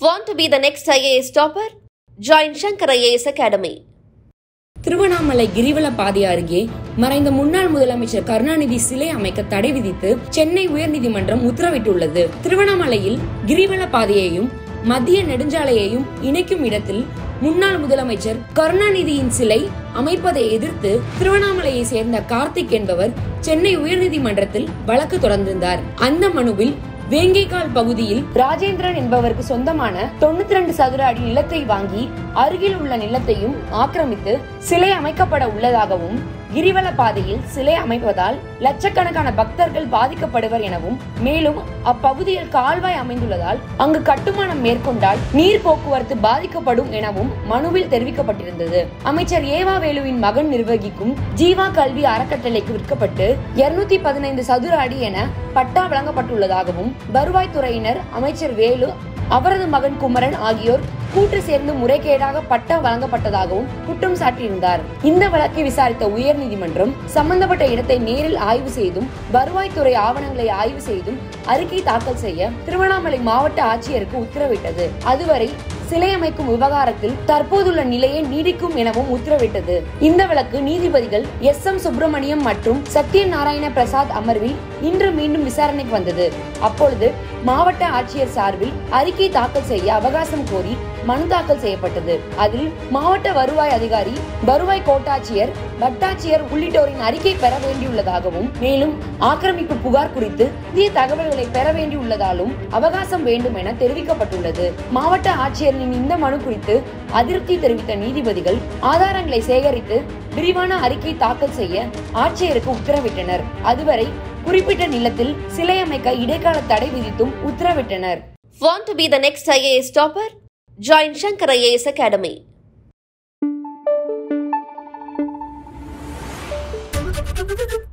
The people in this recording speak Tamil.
Want to be the next IAS topper? Join Shankar IAS Academy. Tiruvannamalai கிரிவல பாதை அருகே மறைந்த முன்னாள் முதலமைச்சர் கருணாநிதி சிலை அமைக்க தடை விதித்து சென்னை உயர்நீதிமன்றம் உத்தரவிட்டுள்ளது திருவண்ணாமலையில் கிரிவல பாதையையும் மத்திய நெடுஞ்சாலையையும் இணைக்கும் இடத்தில் முன்னாள் முதலமைச்சர் கருணாநிதியின் சிலை அமைப்பதை எதிர்த்து திருவண்ணாமலையை சேர்ந்த கார்த்திக் என்பவர் சென்னை உயர்நீதிமன்றத்தில் வழக்கு தொடர்ந்திருந்தார் அந்த மனுவில் வேங்கைக்கால் பகுதியில் ராஜேந்திரன் என்பவருக்கு சொந்தமான தொண்ணூத்தி ரெண்டு சதுர அடி நிலத்தை வாங்கி அருகில் உள்ள நிலத்தையும் ஆக்கிரமித்து சிலை அமைக்கப்பட உள்ளதாகவும் கிரிவல பாதையில் சிலை அமைப்பதால் லட்சக்கணக்கான பக்தர்கள் பாதிக்கப்படுவர் எனவும் மேலும் அப்பகுதியில் கால்வாய் அமைந்துள்ளதால் அங்கு கட்டுமானம் மேற்கொண்டால் நீர் போக்குவரத்து பாதிக்கப்படும் எனவும் மனுவில் தெரிவிக்கப்பட்டிருந்தது அமைச்சர் ஏவா வேலுவின் மகன் நிர்வகிக்கும் ஜீவா கல்வி அறக்கட்டளைக்கு விற்கப்பட்டு இருநூத்தி பதினைந்து சதுர அடி என பட்டா வழங்கப்பட்டுள்ளதாகவும் வருவாய்த்துறையினர் அமைச்சர் வேலு அவரது மகன் குமரன் ஆகியோர் கூட்டு சேர்ந்து முறைகேடாக பட்டா வழங்கப்பட்டதாகவும் குற்றம் சாட்டியிருந்தார் இந்த வழக்கை விசாரித்த உயர்நீதிமன்றம் சம்பந்தப்பட்ட இடத்தை நேரில் ஆய்வு செய்தும் வருவாய்த்துறை ஆவணங்களை ஆய்வு செய்தும் அறிக்கை தாக்கல் செய்ய திருவண்ணாமலை மாவட்ட ஆட்சியருக்கு உத்தரவிட்டது அதுவரை சிலை அமைக்கும் விவகாரத்தில் தற்போதுள்ள நிலையை நீடிக்கும் எனவும் உத்தரவிட்டது இந்த வழக்கு நீதிபதிகள் எஸ் எம் சுப்பிரமணியம் மற்றும் சத்யநாராயண பிரசாத் அமர்வில் இன்று மீண்டும் விசாரணைக்கு வந்தது அப்பொழுது மாவட்ட ஆட்சியர் சார்பில் அறிக்கை தாக்கல் செய்ய அவகாசம் கோரி மனு தாக்கல் செய்யப்பட்டது அதில் மாவட்ட வருவாய் அதிகாரி வருவாய் கோட்டாட்சியர் வட்டாட்சியர் உள்ளிட்டோரின் அறிக்கை பெற வேண்டியுள்ளதாகவும் மேலும் ஆக்கிரமிப்பு புகார் குறித்து புதிய தகவல்களை பெற வேண்டியுள்ளதாலும் அவகாசம் வேண்டும் என தெரிவிக்கப்பட்டுள்ளது மாவட்ட ஆட்சியரின் இந்த மனு குறித்து அதிருப்தி தெரிவித்த நீதிபதிகள் ஆதாரங்களை சேகரித்து விரிவான அறிக்கை தாக்கல் செய்ய ஆட்சியருக்கு உத்தரவிட்டனர் அதுவரை குறிப்பிட்ட நிலத்தில் சிலை அமைக்க இடைக்கால தடை விதித்தும் உத்தரவிட்டனர் Want to be the next IAS topper? Join Shankar IAS Academy. Thank you.